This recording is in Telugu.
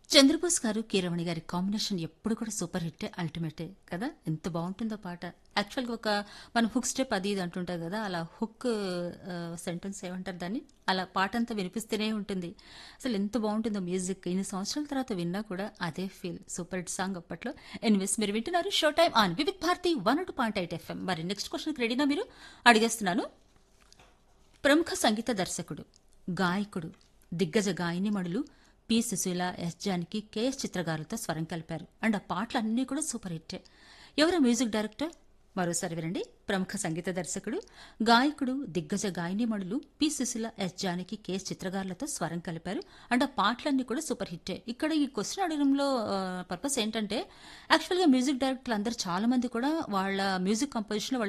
చంద్రబోస్ గారు కీరవణి గారి కాంబినేషన్ ఎప్పుడు కూడా సూపర్ హిట్టే అల్టిమేటే కదా ఎంత బాగుంటుందో పాట యాక్చువల్గా ఒక మనం హుక్ స్టెప్ అది ఇది అంటుంటాం కదా అలా హుక్ సెంటెన్స్ ఏమంటారు దాన్ని అలా పాట అంతా వినిపిస్తూనే ఉంటుంది అసలు ఎంత బాగుంటుందో మ్యూజిక్ ఇన్ని సంవత్సరాల తర్వాత విన్నా కూడా అదే ఫీల్ సూపర్ హిట్ సాంగ్ అప్పట్లో ఎనివేస్ మీరు వింటున్నారు show time on Vividh Bharati one two point eight FM మరి నెక్స్ట్ క్వశ్చన్కి రెడీనా మీరు అడిగేస్తున్నాను ప్రముఖ సంగీత దర్శకుడు గాయకుడు దిగ్గజ గాయనిమణులు P Susheela S Janaki KS చిత్రగారులతో స్వరం కలిపారు అండ్ ఆ పాటలు అన్నీ కూడా సూపర్ హిట్టే ఎవరు మ్యూజిక్ డైరెక్టర్ మరోసారి వినండి ప్రముఖ సంగీత దర్శకుడు గాయకుడు దిగ్గజ గాయనిమణులు P Susheela S Janaki KS చిత్రగారులతో స్వరం కలిపారు అండ్ ఆ పాటలన్నీ కూడా సూపర్ హిట్టే ఇక్కడ ఈ క్వశ్చన్ అడగడంలో పర్పస్ ఏంటంటే యాక్చువల్గా మ్యూజిక్ డైరెక్టర్లు అందరూ చాలా మంది కూడా వాళ్ళ మ్యూజిక్ కంపోజిషన్